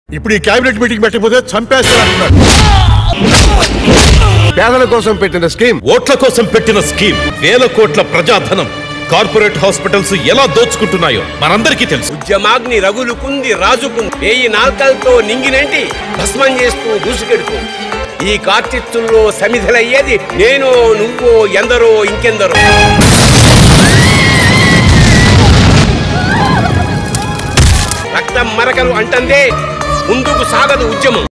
ఇప్పుడు ఈ cabinet meeting పెట్టకపోతే చంపేస్తారంటున్నాడు పేదల కోసం పెట్టిన స్కీమ్ ఓట్ల కోసం పెట్టిన స్కీమ్ వేల కోట్ల ప్రజాధనం కార్పొరేట్ హాస్పిటల్స్ ఎలా దోచుకుంటున్నాయో మనందరికీ తెలుసు ఉద్యమాగ్ని రగులుకుంది రాజుకుంది వేయి నాల్కలతో నింగినంటి భస్మం చేస్తూ దూసుకెడుతూ ఈ కార్చిత్తుల్లో సమిధలయ్యేది నేను నువ్వు ఎందరో ఇంకెందరో రక్తం మరకలు అంటందే ముందుకు సాగదు ఉద్యమం